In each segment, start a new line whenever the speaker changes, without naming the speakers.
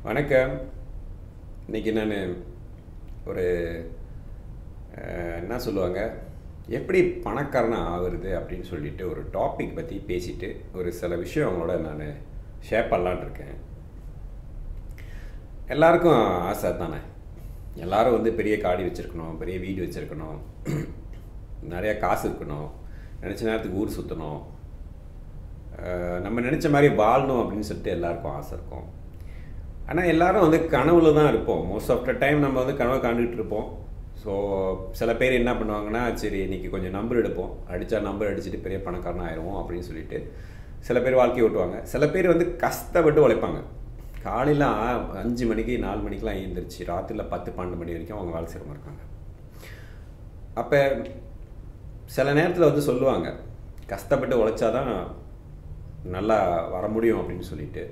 வணக்கம் இன்னைக்கு நான் ஒரு அஹ், என்ன சொல்லுவாங்க எப்படி பணக்காரனா ஆகுறது அப்படின்னு சொல்லிட்டு ஒரு டாபிக் பற்றி பேசிட்டு ஒரு சில விஷயம் அவங்களோட நான் ஷேர் பண்ணலான்னு இருக்கேன் எல்லாருக்கும் ஆசை தானே எல்லாரும் வந்து பெரிய காடி வச்சுருக்கணும் பெரிய வீடு வச்சுருக்கணும் நிறைய காசு இருக்கணும் நினச்ச நேரத்துக்கு ஊர் சுற்றணும் அஹ் நம்ம நினச்ச மாதிரி வாழணும் அப்படின்னு சொல்லிட்டு எல்லாருக்கும் ஆசை இருக்கும் ஆனால் எல்லாரும் வந்து கனவுல தான் இருப்போம் மோஸ்ட் ஆஃப் த டைம் நம்ம வந்து கனவு காண்டுகிட்டு இருப்போம் ஸோ சில பேர் என்ன பண்ணுவாங்கன்னா சரி இன்னைக்கு கொஞ்சம் நம்பர் எடுப்போம் அடித்தா நம்பர் அடிச்சுட்டு பெரிய பணக்காரன் ஆயிடுவோம் அப்படின்னு சொல்லிட்டு சில பேர் வாழ்க்கையை ஓட்டுவாங்க சில பேர் வந்து கஷ்டப்பட்டு உழைப்பாங்க காலையில் ஆ- அஞ்சு மணிக்கு நாலு மணிக்கெலாம் எழுந்திரிச்சு ராத்திரியில் பத்து பன்னெண்டு மணி வரைக்கும் அவங்க வேலை செய்கிறவங்க இருக்காங்க அப்போ சில நேரத்தில் வந்து சொல்லுவாங்க கஷ்டப்பட்டு உழைச்சாதான் நல்லா வர முடியும் அப்படின்னு சொல்லிட்டு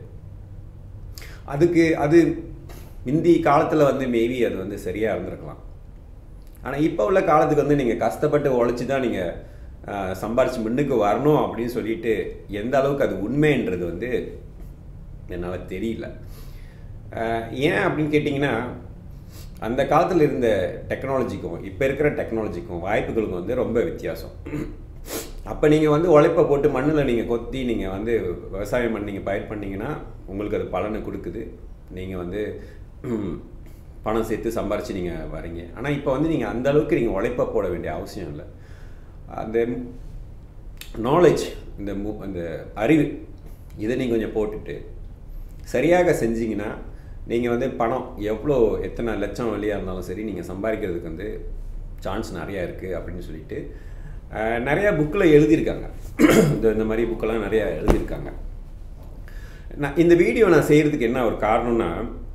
அதுக்கு அது முந்தி காலத்தில் வந்து மேபி அது வந்து சரியாக இருந்திருக்கலாம் ஆனால் இப்போ உள்ள காலத்துக்கு வந்து நீங்கள் கஷ்டப்பட்டு உழைச்சி தான் நீங்கள் சம்பாரிச்சு முன்னுக்கு வரணும் அப்படின்னு சொல்லிட்டு எந்த அளவுக்கு அது உண்மைன்றது வந்து என்னால் தெரியல ஆஹ் ஏன் அப்படின்னு கேட்டிங்கன்னா அந்த காலத்தில் இருந்த டெக்னாலஜிக்கும் இப்போ இருக்கிற டெக்னாலஜிக்கும் வாய்ப்புகளுக்கும் வந்து ரொம்ப வித்தியாசம் அப்போ நீங்கள் வந்து உழைப்பை போட்டு மண்ணில் நீங்கள் கொத்தி நீங்கள் வந்து விவசாயம் பண்ணி நீங்கள் பயிர் பண்ணீங்கன்னா உங்களுக்கு அது பலனை கொடுக்குது நீங்கள் வந்து ம், பணம் சேர்த்து சம்பாரித்து நீங்கள் வரீங்க ஆனால் இப்போ வந்து நீங்கள் அந்த அளவுக்கு நீங்கள் உழைப்பை போட வேண்டிய அவசியம் இல்லை அந்த நாலேஜ் இந்த மு அந்த அறிவு இதை நீங்கள் கொஞ்சம் போட்டுட்டு சரியாக செஞ்சீங்கன்னா நீங்கள் வந்து பணம் எவ்வளோ எத்தனை லட்சம் வெளியாக இருந்தாலும் சரி நீங்கள் சம்பாதிக்கிறதுக்கு வந்து சான்ஸ் நிறையா இருக்குது அப்படின்னு சொல்லிட்டு அஹ், நிறையா புக்கில் எழுதியிருக்காங்க இந்த இந்த மாதிரி புக்கெல்லாம் நிறையா எழுதியிருக்காங்க நான் இந்த வீடியோ நான் செய்கிறதுக்கு என்ன ஒரு காரணம்னா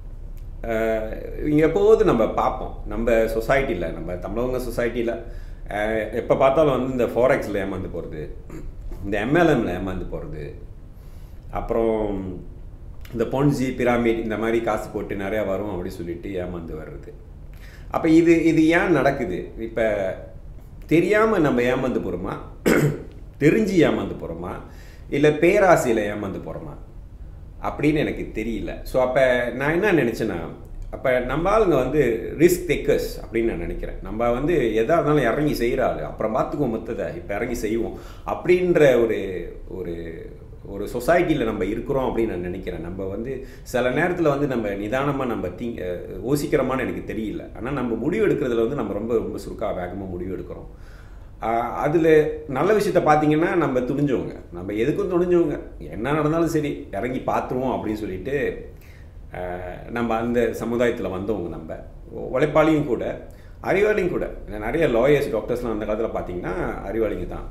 இங்கே எப்போது நம்ம பார்ப்போம் நம்ம சொசைட்டியில் நம்ம தமிழவங்க சொசைட்டியில் எப்போ பார்த்தாலும் வந்து இந்த ஃபாரெக்ஸில் ஏமாந்து போகிறது இந்த எம்எல்எம்ல ஏமாந்து போகிறது அப்புறம் இந்த பொன்ஜி பிராமிட் இந்த மாதிரி காசு போட்டு நிறையா வரும் அப்படின்னு சொல்லிட்டு ஏமாந்து வர்றது அப்போ இது இது ஏன் நடக்குது இப்போ தெரியாமல் நம்ம ஏமாந்து போகிறோமா தெரிஞ்சு ஏமாந்து போகிறோமா இல்லை பேராசையில் ஏமாந்து போகிறோமா அப்படின்னு எனக்கு தெரியல ஸோ அப்போ நான் என்ன நினச்சேன்னா அப்போ நம்ம ஆளுங்க வந்து ரிஸ்க் டேக்கர்ஸ் அப்படின்னு நான் நினைக்கிறேன் நம்ம வந்து எதா இருந்தாலும் இறங்கி செய்கிற ஆள் அப்புறம் பார்த்துக்குவோம் மொத்தத்தை இப்போ இறங்கி செய்வோம் அப்படின்ற ஒரு ஒரு ஒரு சொசைட்டியில் நம்ம இருக்கிறோம் அப்படின்னு நான் நினைக்கிறேன் நம்ம வந்து சில நேரத்தில் வந்து நம்ம நிதானமாக நம்ம திங் யோசிக்கிறோமான்னு எனக்கு தெரியல ஆனால் நம்ம முடிவு எடுக்கிறதுல வந்து நம்ம ரொம்ப ரொம்ப சுருக்கா வேகமாக முடிவு எடுக்கிறோம் அதில் நல்ல விஷயத்த பார்த்தீங்கன்னா நம்ம துணிஞ்சவங்க நம்ம எதுக்கும் துணிஞ்சவங்க என்ன நடந்தாலும் சரி இறங்கி பார்த்துருவோம் அப்படின்னு சொல்லிட்டு ஆஹ், நம்ம அந்த சமுதாயத்தில் வந்தவங்க நம்ம உழைப்பாளியும் கூட அறிவாளியும் கூட நிறைய லாயர்ஸ் டாக்டர்ஸ்லாம் அந்த காலத்தில் பார்த்தீங்கன்னா அறிவாளிங்க தான்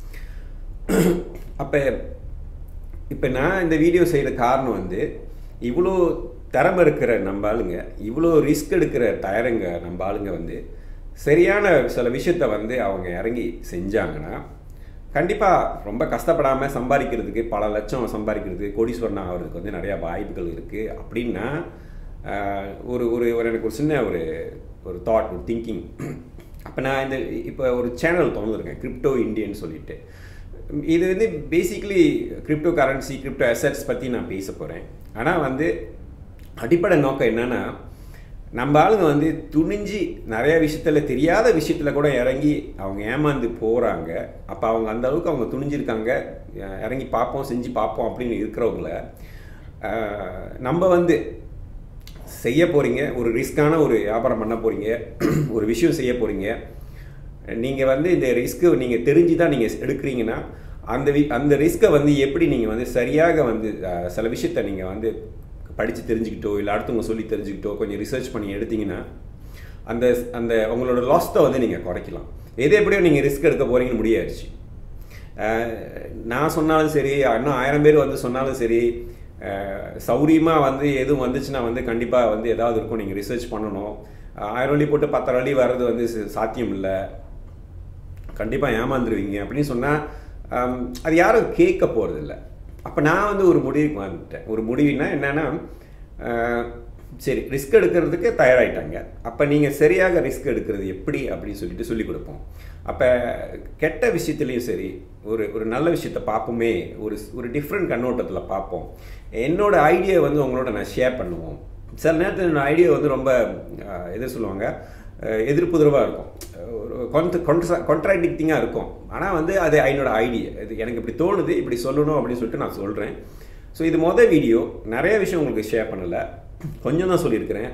அப்போ இப்போ நான் இந்த வீடியோ செய்கிற காரணம் வந்து இவ்வளோ திறமை இருக்கிற நம்ம ஆளுங்க இவ்வளோ ரிஸ்க் எடுக்கிற தயாருங்க நம்ம ஆளுங்க வந்து சரியான சில விஷயத்த வந்து அவங்க இறங்கி செஞ்சாங்கன்னா கண்டிப்பாக ரொம்ப கஷ்டப்படாமல் சம்பாதிக்கிறதுக்கு பல லட்சம் சம்பாதிக்கிறது கோடீஸ்வரன் ஆகிறதுக்கு வந்து நிறையா வாய்ப்புகள் இருக்குது அப்படின்னா ஆஹ், ஒரு ஒரு ஒரு எனக்கு ஒரு சின்ன ஒரு ஒரு தாட் ஒரு திங்கிங் அப்போ நான் இந்த இப்போ ஒரு சேனல் திறந்துருக்கேன் கிரிப்டோ இந்தியன்னு சொல்லிட்டு இது வந்து basically cryptocurrency crypto assets பற்றி நான் பேச போகிறேன் ஆனால் வந்து அடிப்படை நோக்கம் என்னன்னா நம்ம ஆளுங்க வந்து துணிஞ்சு நிறைய விஷயத்தில் தெரியாத விஷயத்தில் கூட இறங்கி அவங்க ஏமாந்து போகிறாங்க அப்போ அவங்க அந்த அளவுக்கு அவங்க துணிஞ்சிருக்காங்க அஹ் இறங்கி பார்ப்போம் செஞ்சு பார்ப்போம் அப்படின்னு இருக்கிறவங்கள அஹ் நம்ம வந்து செய்ய போகிறீங்க ஒரு ரிஸ்க்கான ஒரு வியாபாரம் பண்ண போகிறீங்க ஒரு விஷயம் செய்ய போகிறீங்க நீங்கள் வந்து இந்த ரிஸ்க்கு நீங்கள் தெரிஞ்சு தான் நீங்கள் எடுக்கிறீங்கன்னா அந்த வி அந்த ரிஸ்க்கை வந்து எப்படி நீங்கள் வந்து சரியாக வந்து அஹ், சில விஷயத்த நீங்கள் வந்து படித்து தெரிஞ்சுக்கிட்டோ இல்லை அடுத்தவங்க சொல்லி தெரிஞ்சுக்கிட்டோ கொஞ்சம் ரிசர்ச் பண்ணி எடுத்தீங்கன்னா அந்த அந்த உங்களோட லாஸ்ட்டை வந்து நீங்கள் குறைக்கலாம் எது எப்படியோ நீங்கள் ரிஸ்க் எடுக்க போகிறீங்கன்னு முடியாச்சு அஹ், நான் சொன்னாலும் சரி இன்னும் ஆயிரம் பேர் வந்து சொன்னாலும் சரி சௌரியமாக வந்து எதுவும் வந்துச்சுன்னா வந்து கண்டிப்பாக வந்து ஏதாவது இருக்கும் நீங்கள் ரிசர்ச் பண்ணணும் அஹ், ஆயிரம் வழி போட்டு பத்தரை வழி வர்றது வந்து ச- சாத்தியம் இல்லை கண்டிப்பாக ஏமாந்துருவீங்க அப்படின்னு சொன்னால் அது யாரும் கேட்க போகிறதில்ல அப்போ நான் வந்து ஒரு முடிவுக்கு வந்துட்டேன் ஒரு முடிவுனா என்னென்னா சரி ரிஸ்க் எடுக்கிறதுக்கு தயாராகிட்டாங்க அப்போ நீங்கள் சரியாக ரிஸ்க் எடுக்கிறது எப்படி அப்படின்னு சொல்லிட்டு சொல்லிக் கொடுப்போம் அப்போ கெட்ட விஷயத்துலேயும் சரி ஒரு ஒரு நல்ல விஷயத்த பார்ப்போமே ஒரு ஒரு டிஃப்ரெண்ட் கண்ணோட்டத்தில் பார்ப்போம் என்னோட ஐடியா வந்து உங்களோட நான் ஷேர் பண்ணுவோம் சில நேரத்தில் என்னோட ஐடியா வந்து ரொம்ப அஹ், எது சொல்லுவாங்க அஹ், எதிர்ப்புதிரவாக இருக்கும் ஒரு கான்ட்ராடிக்டிங்காக இருக்கும் ஆனால் வந்து அது என்னோட ஐடியா இது எனக்கு இப்படி தோணுது இப்படி சொல்லணும் அப்படின்னு சொல்லிட்டு நான் சொல்கிறேன் ஸோ இது மொதல் வீடியோ நிறைய விஷயம் உங்களுக்கு ஷேர் பண்ணலை கொஞ்சம் தான் சொல்லியிருக்கிறேன்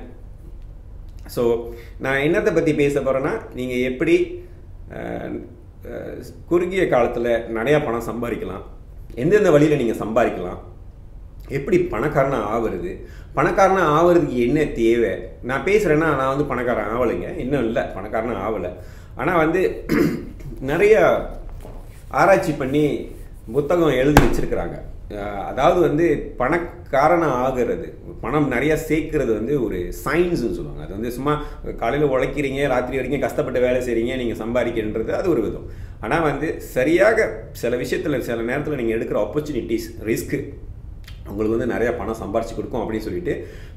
ஸோ நான் என்னத்தை பற்றி பேச போகிறேன்னா நீங்கள் எப்படி அஹ், அஹ், குறுகிய காலத்தில் நிறையா பணம் சம்பாதிக்கலாம் எந்தெந்த வழியில் நீங்கள் சம்பாதிக்கலாம் எப்படி பணக்காரனா ஆவறது பணக்காரனா ஆவறதுக்கு என்ன தேவை நான் பேசுகிறேன்னா நான் வந்து பணக்காரன் ஆகலைங்க இன்னும் இல்லை பணக்காரனா ஆகலை ஆனால் வந்து நிறைய ஆராய்ச்சி பண்ணி புத்தகம் எழுதி வச்சிருக்கிறாங்க அஹ் அதாவது வந்து பணக்காரனா ஆகிறது பணம் நிறைய சேர்க்கறது வந்து ஒரு சயின்ஸ்னு சொல்லுவாங்க அது வந்து சும்மா காலையில் உழைக்கிறீங்க ராத்திரி வரைக்கும் கஷ்டப்பட்டு வேலை செய்கிறீங்க நீங்கள் சம்பாதிக்கின்றது அது ஒரு விதம் ஆனால் வந்து சரியாக சில விஷயத்தில் சில நேரத்தில் நீங்கள் எடுக்கிற ஆப்பர்ச்சுனிட்டிஸ் ரிஸ்க்கு உங்களுக்கு வந்து நிறைய பணம் சம்பாரிச்சு கொடுக்கும் அப்படின்னு சொல்லிட்டு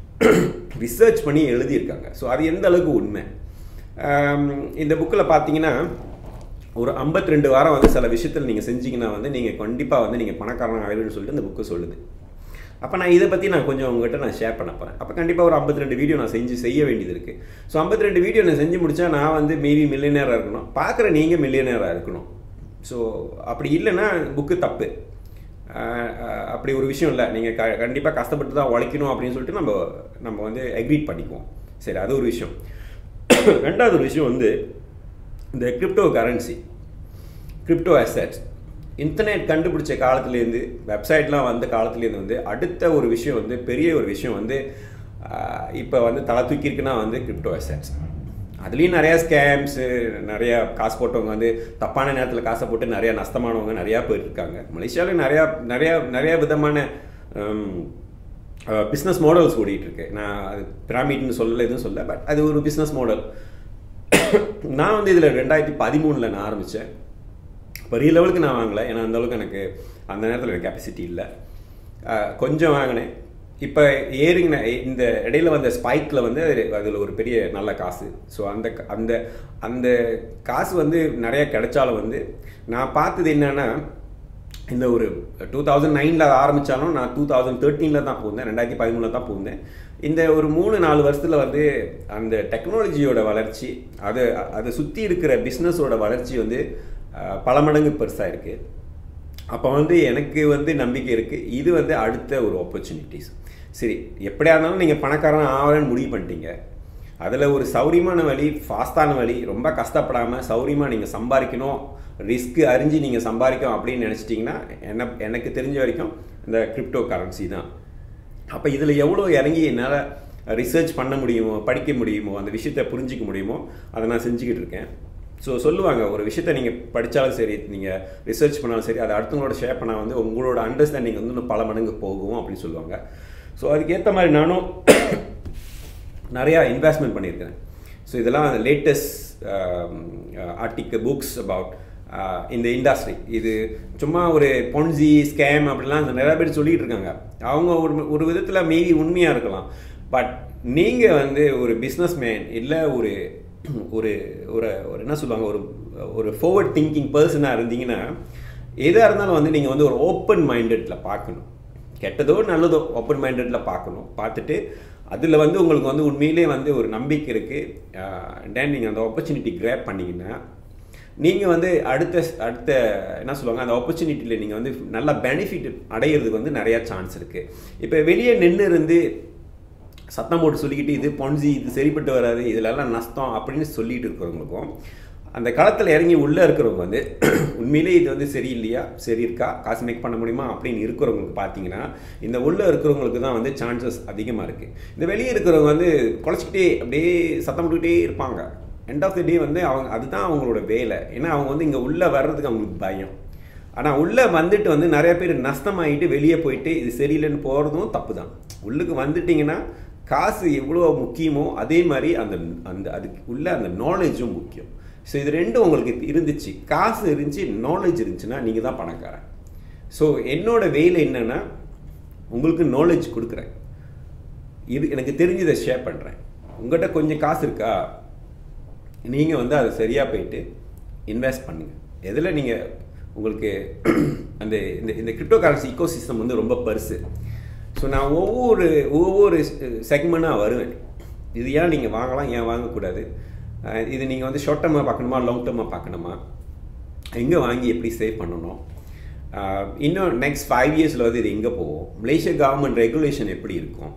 ரிசர்ச் பண்ணி எழுதியிருக்காங்க ஸோ அது எந்த அளவுக்கு உண்மை ஆம், இந்த புக்கில் பார்த்தீங்கன்னா ஒரு 52 ரெண்டு வாரம் வந்து சில விஷயத்தில் நீங்கள் செஞ்சீங்கன்னா வந்து நீங்கள் கண்டிப்பாக வந்து நீங்கள் பணக்காரன் ஆகிடுன்னு சொல்லிட்டு இந்த புக்கு சொல்லுது அப்போ நான் இதை பற்றி நான் கொஞ்சம் உங்ககிட்ட நான் ஷேர் பண்ண போகிறேன் அப்போ கண்டிப்பாக ஒரு 52 ரெண்டு வீடியோ நான் செஞ்சு செய்ய வேண்டியது இருக்குது ஸோ 52 ரெண்டு வீடியோ நான் செஞ்சு முடிச்சா நான் வந்து மேபி மில்லியனராக இருக்கணும் பார்க்குற நீங்கள் மில்லியனராக இருக்கணும் ஸோ அப்படி இல்லைன்னா புக்கு தப்பு ஆஹ் ஆஹ் அப்படி ஒரு விஷயம் இல்லை நீங்கள் க கண்டிப்பாக கஷ்டப்பட்டு தான் உழைக்கணும் அப்படின்னு சொல்லிட்டு நம்ம நம்ம வந்து அக்ரீட் பண்ணிக்குவோம் சரி அது ஒரு விஷயம் ரெண்டாவது ஒரு விஷயம் வந்து இந்த cryptocurrency crypto assets internet கண்டுபிடிச்ச காலத்துலேருந்து வெப்சைட்லாம் வந்த காலத்துலேருந்து வந்து அடுத்த ஒரு விஷயம் வந்து பெரிய ஒரு விஷயம் வந்து இப்போ வந்து தலை தூக்கியிருக்குன்னா வந்து கிரிப்டோ அசெட்ஸ் அதுலேயும் நிறையா ஸ்கேம்ஸு நிறையா காசு போட்டவங்க வந்து தப்பான நேரத்தில் காசை போட்டு நிறையா நஷ்டமானவங்க நிறையா போயிட்டுருக்காங்க மலேசியாவில் நிறையா நிறையா நிறையா விதமான பிஸ்னஸ் மாடல்ஸ் ஓடிட்டுருக்கு நான் அது பிராமிட்னு சொல்லலை எதுவும் சொல்ல பட் அது ஒரு பிஸ்னஸ் மாடல் நான் வந்து இதில் ரெண்டாயிரத்தி பதிமூணில் நான் ஆரம்பித்தேன் பெரிய லெவலுக்கு நான் வாங்கலை ஏன்னா அந்த அளவுக்கு எனக்கு அந்த நேரத்தில் எனக்கு கெப்பாசிட்டி இல்லை அஹ், கொஞ்சம் வாங்கினேன் இப்போ ஏறிங்கின இந்த இடையில வந்த ஸ்பைக்கில் வந்து அதில் ஒரு பெரிய நல்ல காசு ஸோ அந்த க- அந்த அந்த காசு வந்து நிறைய கிடைச்சாலும் வந்து நான் பார்த்தது என்னன்னா இந்த ஒரு டூ தௌசண்ட் நைனில் ஆரம்பித்தாலும் நான் டூ தௌசண்ட் தேர்ட்டீனில் தான் போந்தேன் ரெண்டாயிரத்தி பதிமூணில் தான் போந்தேன் இந்த ஒரு மூணு நாலு வருஷத்தில் வந்து அந்த டெக்னாலஜியோட வளர்ச்சி அது அதை சுற்றி இருக்கிற பிஸ்னஸோட வளர்ச்சி வந்து அஹ், பல மடங்கு பெருசாக இருக்குது அப்போ வந்து எனக்கு வந்து நம்பிக்கை இருக்குது இது வந்து அடுத்த ஒரு ஆப்பர்ச்சுனிட்டிஸ் சரி எப்படியா இருந்தாலும் நீங்கள் பணக்காரன் ஆகிறேன்னு முடிவு பண்ணிட்டீங்க அதில் ஒரு சௌரியமான வழி ஃபாஸ்டான வழி ரொம்ப கஷ்டப்படாமல் சௌரியமாக நீங்கள் சம்பாதிக்கணும் ரிஸ்க் அறிஞ்சு நீங்கள் சம்பாதிக்கணும் அப்படின்னு நினச்சிட்டிங்கன்னா என்ன எனக்கு தெரிஞ்ச வரைக்கும் இந்த கிரிப்டோ கரன்சி தான் அப்போ இதில் எவ்வளோ இறங்கி என்னால் ரிசர்ச் பண்ண முடியுமோ படிக்க முடியுமோ அந்த விஷயத்தை புரிஞ்சிக்க முடியுமோ அதை நான் செஞ்சுக்கிட்டு இருக்கேன் ஸோ சொல்லுவாங்க ஒரு விஷயத்தை நீங்கள் படித்தாலும் சரி நீங்கள் ரிசர்ச் பண்ணாலும் சரி அதை அடுத்தவங்களோட ஷேர் பண்ணால் வந்து உங்களோட அண்டர்ஸ்டாண்டிங் வந்து இன்னும் பல மடங்கு போகும் அப்படின்னு சொல்லுவாங்க ஸோ அதுக்கேற்ற மாதிரி நானும் நிறையா இன்வெஸ்ட்மெண்ட் பண்ணியிருக்கிறேன் ஸோ இதெல்லாம் லேட்டஸ்ட் ஆர்டிக்கல் புக்ஸ் அபவுட் இந்த இண்டஸ்ட்ரி இது சும்மா ஒரு பொன்சி ஸ்கேம் அப்படிலாம் நிறைய பேர் சொல்லிட்டு இருக்காங்க அவங்க ஒரு ஒரு விதத்தில் மீறி உண்மையாக இருக்கலாம் பட் நீங்கள் வந்து ஒரு பிஸ்னஸ் மேன் இல்லை ஒரு ஒரு ஒரு ஒரு என்ன சொல்லுவாங்க ஒரு ஒரு forward திங்கிங் பர்சனாக இருந்தீங்கன்னா எதாக இருந்தாலும் வந்து நீங்கள் வந்து ஒரு ஓப்பன் மைண்டடில் பார்க்கணும் கெட்டதோ நல்லதோ ஓப்பன் மைண்டடில் பார்க்கணும் பார்த்துட்டு அதில் வந்து உங்களுக்கு வந்து உண்மையிலே வந்து ஒரு நம்பிக்கை இருக்குது டேன் நீங்கள் அந்த ஆப்பர்ச்சுனிட்டி கிராப் பண்ணீங்கன்னா நீங்கள் வந்து அடுத்த அடுத்த என்ன சொல்லுவாங்க அந்த ஆப்பர்ச்சுனிட்டியில் நீங்கள் வந்து நல்ல பெனிஃபிட் அடையிறதுக்கு வந்து நிறையா சான்ஸ் இருக்குது இப்போ வெளியே நின்று இருந்து சத்தம் போட்டு சொல்லிக்கிட்டு இது பொன்சி இது சரிப்பட்டு வராது இதுலெல்லாம் நஷ்டம் அப்படின்னு சொல்லிட்டு இருக்கிறவங்களுக்கும் அந்த களத்தில் இறங்கி உள்ளே இருக்கிறவங்க வந்து உண்மையிலே இது வந்து சரியில்லையா சரி இருக்கா காசு மேக் பண்ண முடியுமா அப்படின்னு இருக்கிறவங்களுக்கு பார்த்தீங்கன்னா இந்த உள்ளே இருக்கிறவங்களுக்கு தான் வந்து சான்சஸ் அதிகமாக இருக்குது இந்த வெளியே இருக்கிறவங்க வந்து குலைச்சிக்கிட்டே அப்படியே சத்தம் போட்டுக்கிட்டே இருப்பாங்க எண்ட் ஆஃப் த டே வந்து அவங்க அதுதான் அவங்களோட வேலை ஏன்னா அவங்க வந்து இங்கே உள்ளே வர்றதுக்கு அவங்களுக்கு பயம் ஆனால் உள்ளே வந்துட்டு வந்து நிறைய பேர் நஷ்டமாயிட்டு வெளியே போயிட்டு இது சரியில்லைன்னு போகிறதும் தப்பு தான் உள்ளுக்கு வந்துட்டிங்கன்னா காசு எவ்வளோ முக்கியமோ அதே மாதிரி அந்த அந்த அதுக்கு உள்ள அந்த நாலேஜும் முக்கியம் ஸோ இது ரெண்டும் உங்களுக்கு இருந்துச்சு காசு இருந்துச்சு நாலேஜ் இருந்துச்சுன்னா நீங்கள் தான் பணக்காரன் ஸோ என்னோட வேலை என்னென்னா உங்களுக்கு நாலேஜ் கொடுக்குறேன் இது எனக்கு தெரிஞ்சதை ஷேர் பண்ணுறேன் உங்கள்கிட்ட கொஞ்சம் காசு இருக்கா நீங்கள் வந்து அதை சரியாக போயிட்டு இன்வெஸ்ட் பண்ணுங்கள் எதில் நீங்கள் உங்களுக்கு அந்த இந்த இந்த கிரிப்டோ கரன்சி இக்கோ சிஸ்டம் வந்து ரொம்ப பெருசு ஸோ நான் ஒவ்வொரு ஒவ்வொரு செக்மெண்ட்டாக வருவேன் இது ஏன் நீங்கள் வாங்கலாம் ஏன் வாங்கக்கூடாது அஹ் இது நீங்கள் வந்து ஷார்ட் டர்மாக பார்க்கணுமா லாங் டர்மாக பார்க்கணுமா எங்கே வாங்கி எப்படி சேவ் பண்ணணும் அஹ் இன்னும் நெக்ஸ்ட் ஃபைவ் இயர்ஸில் வந்து இது எங்கே போகும் மலேசியா கவர்மெண்ட் ரெகுலேஷன் எப்படி இருக்கும்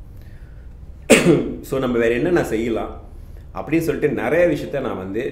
ஸோ நம்ம வேறு என்னென்ன செய்யலாம் அப்படின்னு சொல்லிட்டு நிறைய விஷயத்த நான் வந்து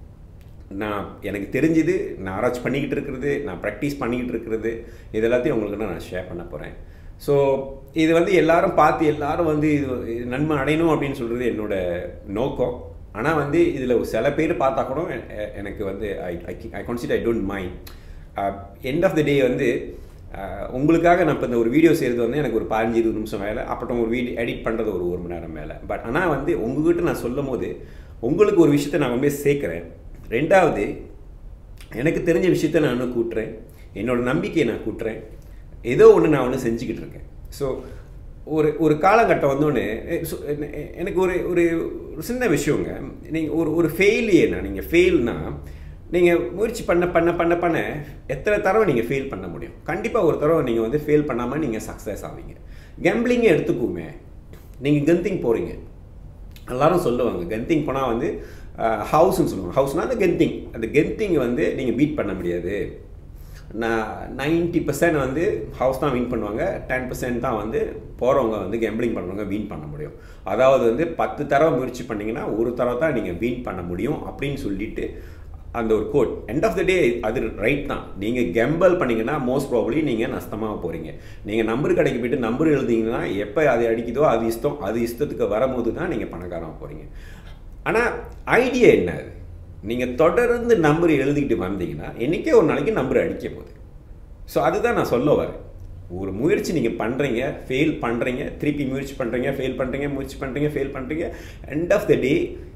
நான் எனக்கு தெரிஞ்சது நான் ஆராய்ச்சி பண்ணிக்கிட்டு இருக்கிறது நான் ப்ராக்டிஸ் பண்ணிக்கிட்டு இருக்கிறது இது எல்லாத்தையும் உங்களுக்கு நான் ஷேர் பண்ண போகிறேன் ஸோ இது வந்து எல்லாரும் பார்த்து எல்லாரும் வந்து இது இது நன்மை அடையணும் அப்படின்னு சொல்கிறது என்னோட நோக்கம் ஆனால் வந்து இதில் சில பேர் பார்த்தா கூட எ- எனக்கு வந்து I I consider I don't mind end of the day வந்து அஹ், உங்களுக்காக நான் இப்போ இந்த ஒரு வீடியோ செய்கிறது வந்து எனக்கு ஒரு பதினஞ்சு இருபது நிமிஷம் வேலை அப்புறம் ஒரு வீடியோ எடிட் பண்ணுறது ஒரு ஒரு மணி நேரம் வேலை பட் ஆனால் வந்து உங்ககிட்ட நான் சொல்லும் போது உங்களுக்கு ஒரு விஷயத்தை நான் ரொம்ப சேர்க்குறேன் ரெண்டாவது எனக்கு தெரிஞ்ச விஷயத்த நான் இன்னும் கூட்டுறேன் என்னோட நம்பிக்கையை நான் கூட்டுறேன் ஏதோ ஒன்று நான் ஒன்று செஞ்சுக்கிட்டு இருக்கேன் ஸோ ஒரு ஒரு காலகட்டம் வந்தோடனே எனக்கு ஒரு ஒரு ஒரு சின்ன விஷயங்க நீங்கள் ஒரு ஒரு ஃபெயிலியர்னா நீங்கள் ஃபெயில்னா நீங்கள் முயற்சி பண்ண பண்ண பண்ண பண்ண எத்தனை தடவை நீங்கள் ஃபெயில் பண்ண முடியும் கண்டிப்பாக ஒரு தடவை நீங்கள் வந்து ஃபெயில் பண்ணாமல் நீங்கள் சக்ஸஸ் ஆவீங்க கேம்பிளிங்கே எடுத்துக்குமே நீங்கள் கந்திங் போகிறீங்க எல்லாரும் சொல்லுவாங்க கெந்திங் போனால் வந்து ஹவுஸ்னு சொல்லுவாங்க ஹவுஸ்னால் அந்த கெந்திங் அந்த கெந்திங் வந்து நீங்கள் பீட் பண்ண முடியாது நான் நைன்ட்டி பர்சன்ட் வந்து ஹவுஸ் தான் வின் பண்ணுவாங்க டென் பர்சன்ட் தான் வந்து போகிறவங்க வந்து கேம்பிளிங் பண்ணுறவங்க வின் பண்ண முடியும் அதாவது வந்து பத்து தடவை முயற்சி பண்ணீங்கன்னா ஒரு தடவை தான் நீங்கள் வின் பண்ண முடியும் அப்படின்னு சொல்லிட்டு அந்த ஒரு quote end of the day அது ரைட் தான் நீங்கள் கெம்பல் பண்ணீங்கன்னா மோஸ்ட் ப்ராபப்ளி நீங்கள் நஷ்டமாக போகிறீங்க நீங்கள் நம்பர் கடைக்கு போயிட்டு நம்பர் எழுதிங்கன்னா எப்போ அது அடிக்குதோ அது இஷ்டம் அது இஷ்டத்துக்கு வரும்போது தான் நீங்கள் பணக்காரமாக போகிறீங்க ஆனால் ஐடியா என்ன அது நீங்கள் தொடர்ந்து நம்பர் எழுதிக்கிட்டு வந்தீங்கன்னா என்றைக்கே ஒரு நாளைக்கு நம்பர் அடிக்க போகுது ஸோ அதுதான் நான் சொல்ல வரேன் ஒரு முயற்சி நீங்கள் பண்ணுறீங்க ஃபெயில் பண்ணுறீங்க திருப்பி முயற்சி பண்ணுறீங்க ஃபெயில் பண்ணுறீங்க முயற்சி பண்ணுறீங்க ஃபெயில் பண்ணுறீங்க எண்ட் ஆஃப் த டே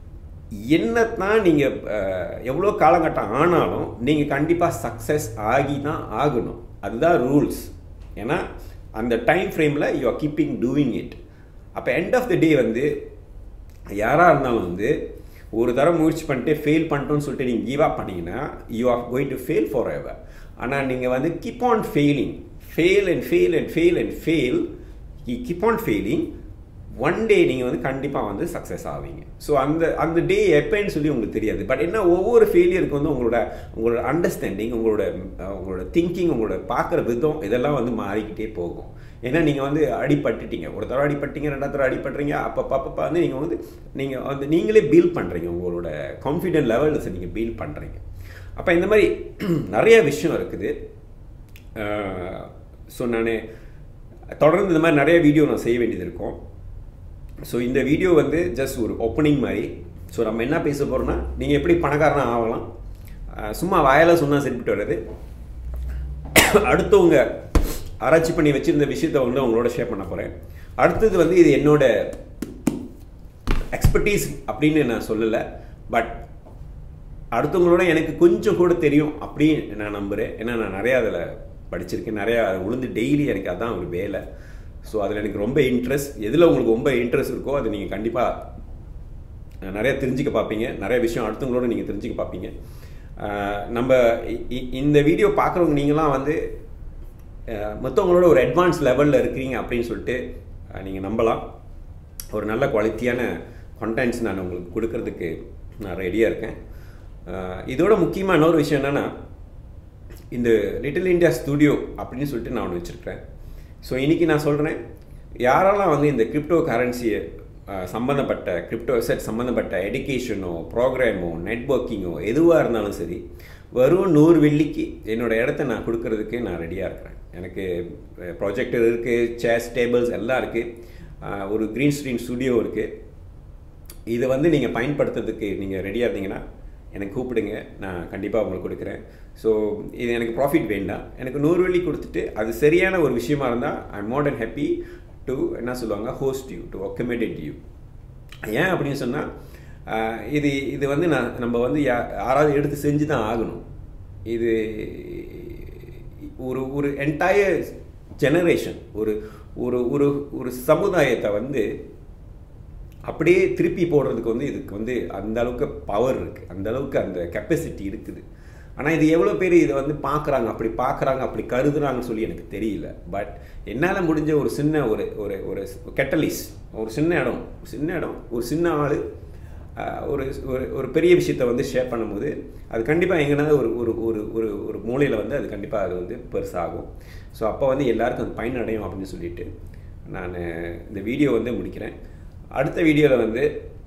என்னத்தான் நீங்கள் எவ்வளோ காலகட்டம் ஆனாலும் நீங்கள் கண்டிப்பாக சக்ஸஸ் ஆகி தான் ஆகணும் அதுதான் ரூல்ஸ் ஏன்னா அந்த டைம் ஃப்ரேமில் you are keeping doing it அப்போ எண்ட் ஆஃப் த டே வந்து யாராக இருந்தாலும் வந்து ஒரு தரம் முயற்சி பண்ணிட்டு ஃபெயில் பண்ணிட்டோன்னு சொல்லிட்டு நீங்கள் கிவ் அப் பண்ணீங்கன்னா you are going to fail forever ஆனால் நீங்கள் வந்து keep on failing fail and fail and fail and fail keep on failing one day நீங்கள் வந்து கண்டிப்பாக வந்து சக்ஸஸ் ஆவீங்க ஸோ அந்த அந்த டே எப்போன்னு சொல்லி உங்களுக்கு தெரியாது பட் என்ன ஒவ்வொரு ஃபெயிலியருக்கு வந்து உங்களோட உங்களோட அண்டர்ஸ்டாண்டிங் உங்களோட அஹ், உங்களோட திங்கிங் உங்களோட பார்க்குற விதம் இதெல்லாம் வந்து மாறிக்கிட்டே போகும் ஏன்னா நீங்கள் வந்து அடிபட்டுட்டீங்க ஒரு தடவை அடிபட்டீங்க ரெண்டாவது தடவை அடிபட்டுறீங்க அப்போ அப்பப்போ வந்து நீங்கள் வந்து நீங்கள் வந்து நீங்களே பில்ட் பண்ணுறீங்க உங்களோட கான்ஃபிடென்ட் லெவல்ஸை நீங்கள் பில்ட் பண்ணுறீங்க அப்போ இந்த மாதிரி நிறைய விஷயம் இருக்குது ஸோ நான் தொடர்ந்து இந்த மாதிரி நிறைய வீடியோ நான் செய்ய வேண்டியது இருக்கும் ஸோ இந்த வீடியோ வந்து ஜஸ்ட் ஒரு ஓப்பனிங் மாதிரி ஸோ நம்ம என்ன பேச போகிறோம்னா நீங்கள் எப்படி பணக்காரனா ஆகலாம் அஹ் சும்மா வாயால சொன்னால் சரிப்பட்டு வர்றது அடுத்தவங்க ஆராய்ச்சி பண்ணி வச்சிருந்த விஷயத்த வந்து உங்களோட ஷேர் பண்ண போகிறேன் அடுத்தது வந்து இது என்னோட எக்ஸ்பர்டீஸ் அப்படின்னு நான் சொல்லலை பட் அடுத்தவங்களோட எனக்கு கொஞ்சம் கூட தெரியும் அப்படின்னு நான் நம்புகிறேன் ஏன்னா நான் நிறையா அதில் படிச்சிருக்கேன் நிறையா அதை உளுந்து டெய்லி எனக்கு அதான் ஒரு வேலை ஸோ அதில் எனக்கு ரொம்ப இன்ட்ரெஸ்ட் எதில் உங்களுக்கு ரொம்ப இன்ட்ரெஸ்ட் இருக்கோ அது நீங்கள் கண்டிப்பாக நிறைய தெரிஞ்சுக்க பார்ப்பீங்க நிறைய விஷயம் அடுத்தவங்களோட நீங்கள் தெரிஞ்சுக்க பார்ப்பீங்க அஹ் நம்ம இ- இ- இந்த வீடியோ பார்க்குறவங்க நீங்களாம் வந்து அஹ் மற்றவங்களோட ஒரு அட்வான்ஸ் லெவலில் இருக்கிறீங்க அப்படின்னு சொல்லிட்டு நீங்கள் நம்பலாம் ஒரு நல்ல குவாலிட்டியான கண்டென்ட்ஸ் நான் உங்களுக்கு கொடுக்கறதுக்கு நான் ரெடியாக இருக்கேன் அஹ் இதோட முக்கியமாக இன்னொரு விஷயம் என்னென்னா இந்த லிட்டில் இந்தியா ஸ்டுடியோ அப்படின்னு சொல்லிட்டு நான் ஒன்று வச்சுருக்கிறேன் ஸோ இன்றைக்கி நான் சொல்கிறேன் யாரெல்லாம் வந்து இந்த கிரிப்டோ கரன்சியை சம்மந்தப்பட்ட கிரிப்டோ செட் சம்மந்தப்பட்ட எடுகேஷனோ ப்ரோக்ராமோ நெட்ஒர்க்கிங்கோ எதுவாக இருந்தாலும் சரி வெறும் நூறு வெள்ளிக்கு என்னோட இடத்த நான் கொடுக்கறதுக்கு நான் ரெடியாக இருக்கிறேன் எனக்கு ப்ராஜெக்டர் இருக்குது சேர்ஸ் டேபிள்ஸ் எல்லாம் இருக்குது ஒரு க்ரீன் ஸ்க்ரீன் ஸ்டுடியோ இருக்குது இதை வந்து நீங்கள் பயன்படுத்துறதுக்கு நீங்கள் ரெடியாக இருந்தீங்கன்னா எனக்கு கூப்பிடுங்க நான் கண்டிப்பாக உங்களுக்கு கொடுக்குறேன் ஸோ இது எனக்கு ப்ராஃபிட் வேண்டாம் எனக்கு நூறு வெள்ளி கொடுத்துட்டு அது சரியான ஒரு விஷயமா இருந்தால் I more than happy to என்ன சொல்லுவாங்க host you to accommodate you ஏன் அப்படின்னு சொன்னால் இது இது வந்து நான் நம்ம வந்து யா- யாராவது எடுத்து செஞ்சு தான் ஆகணும் இது ஒரு ஒரு என்டையர் ஜெனரேஷன் ஒரு ஒரு ஒரு ஒரு சமுதாயத்தை வந்து அப்படியே திருப்பி போடுறதுக்கு வந்து இதுக்கு வந்து அந்த அளவுக்கு பவர் இருக்குது அந்த அளவுக்கு அந்த கெப்பாசிட்டி இருக்குது ஆனால் இது எவ்வளோ பேர் இதை வந்து பார்க்குறாங்க அப்படி பார்க்குறாங்க அப்படி கருதுறாங்கன்னு சொல்லி எனக்கு தெரியல பட் என்னால் முடிஞ்ச ஒரு சின்ன ஒரு ஒரு ஒரு கெட்டலிஸ் ஒரு சின்ன இடம் ஒரு சின்ன இடம் ஒரு சின்ன ஆள் ஒரு ஒரு ஒரு பெரிய விஷயத்த வந்து ஷேர் பண்ணும்போது அது கண்டிப்பாக எங்கன்னா ஒரு ஒரு ஒரு ஒரு ஒரு மூலையில் வந்து அது கண்டிப்பாக அது வந்து பெருசாகும் ஸோ அப்போ வந்து எல்லாருக்கும் அது பயனடையும் அப்படின்னு சொல்லிட்டு நான் இந்த வீடியோ வந்து முடிக்கிறேன் அடுத்த வீடியோவில் வந்து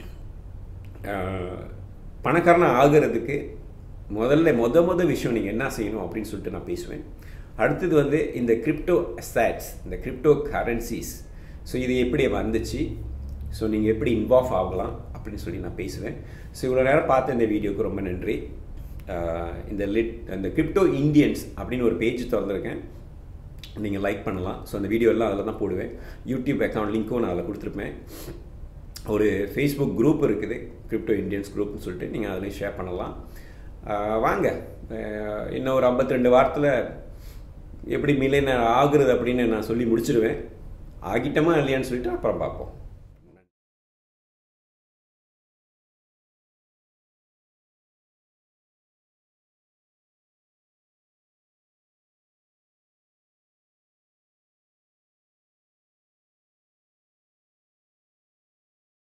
பணக்காரனாக ஆகிறதுக்கு முதல்ல மொத மொத விஷயம் நீங்கள் என்ன செய்யணும் அப்படின்னு சொல்லிட்டு நான் பேசுவேன் அடுத்தது வந்து இந்த கிரிப்டோ அசட்ஸ் இந்த கிரிப்டோ கரன்சிஸ் ஸோ இது எப்படி வந்துச்சு ஸோ நீங்கள் எப்படி இன்வால்வ் ஆகலாம் அப்படின்னு சொல்லி நான் பேசுவேன் ஸோ இவ்வளோ நேரம் பார்த்த இந்த வீடியோக்கு ரொம்ப நன்றி இந்த லிட் அந்த கிரிப்டோ இந்தியன்ஸ் அப்படின்னு ஒரு பேஜ் திறந்துருக்கேன் நீங்கள் லைக் பண்ணலாம் ஸோ அந்த வீடியோ எல்லாம் அதில் தான் போடுவேன் யூடியூப் அக்கௌண்ட் லிங்க்கும் நான் அதில் கொடுத்துருப்பேன் ஒரு ஃபேஸ்புக் குரூப் இருக்குது கிரிப்டோ இந்தியன்ஸ் குரூப்னு சொல்லிட்டு நீங்கள் அதில் ஷேர் பண்ணலாம் வாங்க இன்னும் ஒரு ஐம்பத்தி ரெண்டு வாரத்தில் எப்படி மில்லியனர் ஆகுறது அப்படின்னு நான் சொல்லி முடிச்சிடுவேன் ஆகிட்டோமா இல்லையான்னு சொல்லிட்டு அப்புறம் பார்ப்போம்